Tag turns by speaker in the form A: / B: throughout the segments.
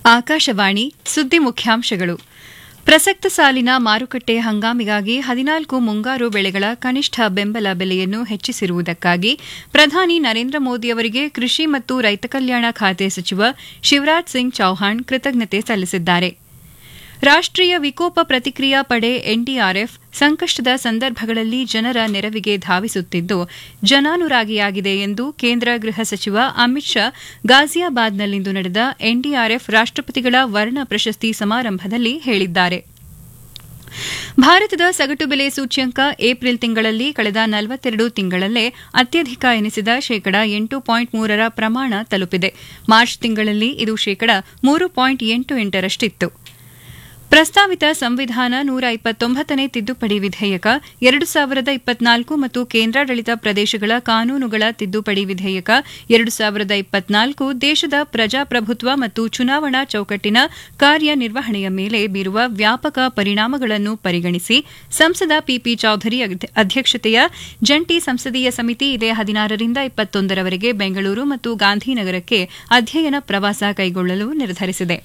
A: ಆಕಾಶವಾಣಿ ಸುದ್ದಿ ಮುಖ್ಯಾಂಶಗಳು ಪ್ರಸಕ್ತ ಸಾಲಿನ ಮಾರುಕಟ್ಟೆ ಹಂಗಾಮಿಗಾಗಿ ಹದಿನಾಲ್ಕು ಮುಂಗಾರು ಬೆಳೆಗಳ ಕನಿಷ್ಠ ಬೆಂಬಲ ಬೆಲೆಯನ್ನು ಹೆಚ್ಚಿಸಿರುವುದಕ್ಕಾಗಿ ಪ್ರಧಾನಿ ನರೇಂದ್ರ ಮೋದಿಯವರಿಗೆ ಕೃಷಿ ಮತ್ತು ರೈತ ಕಲ್ಯಾಣ ಖಾತೆ ಸಚಿವ ಶಿವರಾಜ್ ಸಿಂಗ್ ಚೌಹಾಣ್ ಕೃತಜ್ಞತೆ ಸಲ್ಲಿಸಿದ್ದಾರೆ ರಾಷ್ಟೀಯ ವಿಕೋಪ ಪ್ರತಿಕ್ರಿಯಾ ಪಡೆ ಎನ್ಡಿಆರ್ಎಫ್ ಸಂಕಷ್ಟದ ಸಂದರ್ಭಗಳಲ್ಲಿ ಜನರ ನೆರವಿಗೆ ಧಾವಿಸುತ್ತಿದ್ದು ಜನಾನುರಾಗಿಯಾಗಿದೆ ಎಂದು ಕೇಂದ್ರ ಗೃಹ ಸಚಿವ ಅಮಿತ್ ಶಾ ಗಾಜಿಯಾಬಾದ್ನಲ್ಲಿಂದು ನಡೆದ ಎನ್ಡಿಆರ್ಎಫ್ ರಾಷ್ಟಪತಿಗಳ ವರ್ಣ ಪ್ರಶಸ್ತಿ ಸಮಾರಂಭದಲ್ಲಿ ಹೇಳಿದ್ದಾರೆ ಭಾರತದ ಸಗಟು ಬೆಲೆ ಸೂಚ್ಯಂಕ ಏಪ್ರಿಲ್ ತಿಂಗಳಲ್ಲಿ ಕಳೆದ ನಲವತ್ತೆರಡು ತಿಂಗಳಲ್ಲೇ ಅತ್ಯಧಿಕ ಎನಿಸಿದ ಶೇಕಡ ಎಂಟು ಪಾಯಿಂಟ್ ಮೂರರ ಪ್ರಮಾಣ ತಲುಪಿದೆ ಮಾರ್ಚ್ ತಿಂಗಳಲ್ಲಿ ಇದು ಶೇಕಡ ಮೂರು ಪಾಯಿಂಟ್ ಎಂಟು ಎಂಟರಷ್ಟಿತ್ತು ಪ್ರಸ್ತಾವಿತ ಸಂವಿಧಾನ ನೂರ ಇಪ್ಪತ್ತೊಂಬತ್ತನೇ ತಿದ್ದುಪಡಿ ವಿಧೇಯಕ ಎರಡು ಸಾವಿರದ ಇಪ್ಪತ್ನಾಲ್ಕು ಮತ್ತು ಕೇಂದ್ರಾಡಳಿತ ಪ್ರದೇಶಗಳ ಕಾನೂನುಗಳ ತಿದ್ದುಪಡಿ ವಿಧೇಯಕ ಎರಡು ಸಾವಿರದ ಇಪ್ಪತ್ನಾಲ್ಕು ದೇಶದ ಪ್ರಜಾಪ್ರಭುತ್ವ ಮತ್ತು ಚುನಾವಣಾ ಚೌಕಟ್ಟಿನ ಕಾರ್ಯನಿರ್ವಹಣೆಯ ಮೇಲೆ ಬೀರುವ ವ್ಯಾಪಕ ಪರಿಣಾಮಗಳನ್ನು ಪರಿಗಣಿಸಿ ಸಂಸದ ಪಿಪಿ ಚೌಧರಿ ಅಧ್ಯಕ್ಷತೆಯ ಜಂಟಿ ಸಂಸದೀಯ ಸಮಿತಿ ಇದೇ ಹದಿನಾರರಿಂದ ಇಪ್ಪತ್ತೊಂದರವರೆಗೆ ಬೆಂಗಳೂರು ಮತ್ತು ಗಾಂಧಿನಗರಕ್ಕೆ ಅಧ್ಯಯನ ಪ್ರವಾಸ ಕೈಗೊಳ್ಳಲು ನಿರ್ಧರಿಸಿದೆ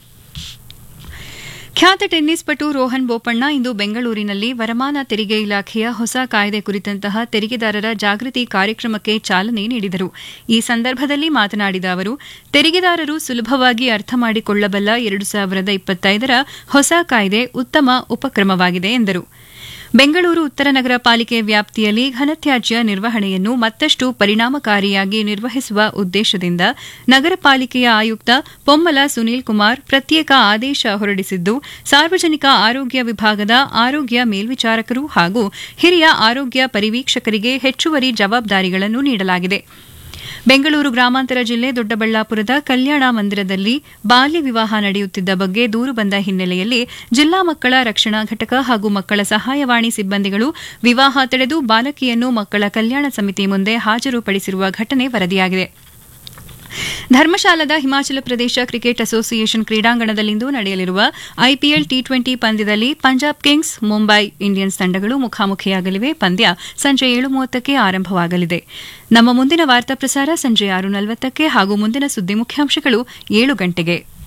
A: ಖ್ಯಾತ ಟೆನ್ನಿಸ್ ಪಟು ರೋಹನ್ ಬೋಪಣ್ಣ ಇಂದು ಬೆಂಗಳೂರಿನಲ್ಲಿ ವರಮಾನ ತೆರಿಗೆ ಇಲಾಖೆಯ ಹೊಸ ಕಾಯ್ದೆ ಕುರಿತಂತಹ ತೆರಿಗೆದಾರರ ಜಾಗೃತಿ ಕಾರ್ಯಕ್ರಮಕ್ಕೆ ಚಾಲನೆ ನೀಡಿದರು ಈ ಸಂದರ್ಭದಲ್ಲಿ ಮಾತನಾಡಿದ ಅವರು ತೆರಿಗೆದಾರರು ಸುಲಭವಾಗಿ ಅರ್ಥ ಮಾಡಿಕೊಳ್ಳಬಲ್ಲ ಎರಡು ಸಾವಿರದ ಇಪ್ಪತ್ತೈದರ ಹೊಸ ಕಾಯ್ದೆ ಉತ್ತಮ ಉಪಕ್ರಮವಾಗಿದೆ ಎಂದರು ಬೆಂಗಳೂರು ಉತ್ತರ ನಗರ ಪಾಲಿಕೆ ವ್ಯಾಪ್ತಿಯಲ್ಲಿ ಘನತ್ಯಾಜ್ಯ ನಿರ್ವಹಣೆಯನ್ನು ಮತ್ತಷ್ಟು ಪರಿಣಾಮಕಾರಿಯಾಗಿ ನಿರ್ವಹಿಸುವ ಉದ್ದೇಶದಿಂದ ನಗರ ಪಾಲಿಕೆಯ ಆಯುಕ್ತ ಪೊಮ್ಮಲ ಸುನೀಲ್ ಕುಮಾರ್ ಪ್ರತ್ಯೇಕ ಆದೇಶ ಹೊರಡಿಸಿದ್ದು ಸಾರ್ವಜನಿಕ ಆರೋಗ್ಯ ವಿಭಾಗದ ಆರೋಗ್ಯ ಮೇಲ್ವಿಚಾರಕರು ಹಾಗೂ ಹಿರಿಯ ಆರೋಗ್ಯ ಪರಿವೀಕ್ಷಕರಿಗೆ ಹೆಚ್ಚುವರಿ ಜವಾಬ್ದಾರಿಗಳನ್ನು ನೀಡಲಾಗಿದೆ ಬೆಂಗಳೂರು ಗ್ರಾಮಾಂತರ ಜಿಲ್ಲೆ ದೊಡ್ಡಬಳ್ಳಾಪುರದ ಕಲ್ಯಾಣ ಮಂದಿರದಲ್ಲಿ ಬಾಲ್ಯ ವಿವಾಹ ನಡೆಯುತ್ತಿದ್ದ ಬಗ್ಗೆ ದೂರು ಬಂದ ಹಿನ್ನೆಲೆಯಲ್ಲಿ ಜಿಲ್ಲಾ ಮಕ್ಕಳ ರಕ್ಷಣಾ ಘಟಕ ಹಾಗೂ ಮಕ್ಕಳ ಸಹಾಯವಾಣಿ ಸಿಬ್ಬಂದಿಗಳು ವಿವಾಹ ತಡೆದು ಬಾಲಕಿಯನ್ನು ಮಕ್ಕಳ ಕಲ್ಯಾಣ ಸಮಿತಿ ಮುಂದೆ ಹಾಜರುಪಡಿಸಿರುವ ಘಟನೆ ವರದಿಯಾಗಿದೆ ಧರ್ಮಶಾಲಾದ ಹಿಮಾಚಲ ಪ್ರದೇಶ ಕ್ರಿಕೆಟ್ ಅಸೋಸಿಯೇಷನ್ ಕ್ರೀಡಾಂಗಣದಲ್ಲಿಂದು ನಡೆಯಲಿರುವ ಐಪಿಎಲ್ ಟಿ ಟ್ವೆಂಟಿ ಪಂದ್ಯದಲ್ಲಿ ಪಂಜಾಬ್ ಕಿಂಗ್ಸ್ ಮುಂಬೈ ಇಂಡಿಯನ್ಸ್ ತಂಡಗಳು ಮುಖಾಮುಖಿಯಾಗಲಿವೆ ಪಂದ್ಯ ಸಂಜೆ ಏಳು ಮೂವತ್ತಕ್ಕೆ ಆರಂಭವಾಗಲಿದೆ ನಮ್ಮ ಮುಂದಿನ ವಾರ್ತಾ ಪ್ರಸಾರ ಸಂಜೆ ಆರು ನಲವತ್ತಕ್ಕೆ ಹಾಗೂ ಮುಂದಿನ ಸುದ್ದಿ ಮುಖ್ಯಾಂಶಗಳು ಏಳು ಗಂಟೆಗೆ